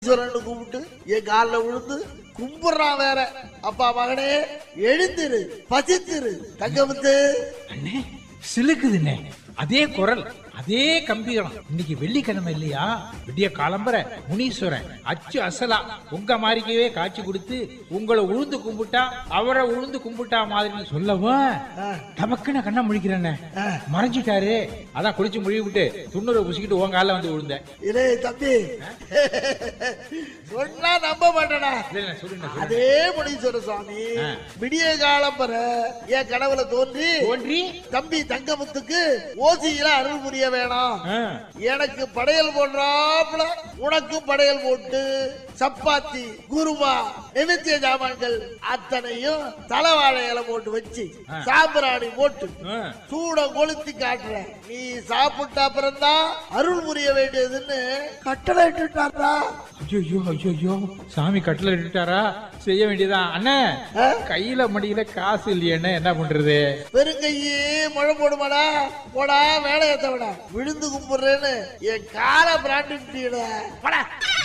ஈஸ்வரன் கூப்பிட்டு என் காலில் விழுந்து கும்பிடுறான் வேற அப்பா மகனே எழுந்திரு பசித்திரு தங்கமுத்து அண்ணே சிலுக்குதுண்ணே அதே குரல் அதே கம்பீரம் இன்னைக்கு வெள்ளிக்கிழமை இல்லையா விடிய காலம்பர முனீஸ்வரன் அச்சு அசலா உங்க மாதிரிக்கவே காட்சி கொடுத்து உங்களை உழுந்து கும்பிட்டா அவரை உழுந்து கும்பிட்டா மாதிரி சொல்லவும் தமக்குன்னு கண்ணை முழிக்கிறேண்ணே மறைஞ்சிட்டாரு அதான் குளிச்சு முழுகி விட்டு துண்ணுரை புசிக்கிட்டு உங்க காலில் வந்து விழுந்தேன் இதே தம்பி சொன்னா நம்ப மாட்டேனா இல்ல சொல்லுங்க சொல்லுங்க. அதே முனீஸ்வர சுவாமி ஆ. விடிய காலம் பெற என் கனவுல தோன்றி தோன்றி தம்பி தங்கமுத்துக்கு ஓசியில அருள் புரிய வேணாம் ஆ, எனக்கு படையல் போடுறாப்புல உனக்கும் படையல் போட்டு சப்பாத்தி குருமா நிமித்திய ஜாமான்கள் அத்தனையும் தலைவாழை இலை போட்டு வச்சு ஆ. சாம்பிராணி போட்டு ஆ. சூட கொளுத்தி காட்டுறேன் நீ சாப்பிட்ட அப்புறம் தான் அருள் புரிய வேண்டியதுன்னு கட்டளை இட்டுட்டாரா ஐயோ ஐயோ சாமி கட்டில இட்டுட்டாரா செய்ய வேண்டியதா அண்ணே ஆ? கையில மடியில காசு இல்லையண்ணே என்ன பண்றது பெருங்கையே முழை போடுமாடா போடா வேலையை தவிட விழுந்து கும்பிடுறேன்னு என் காலை பிராண்டிட்டீட போடா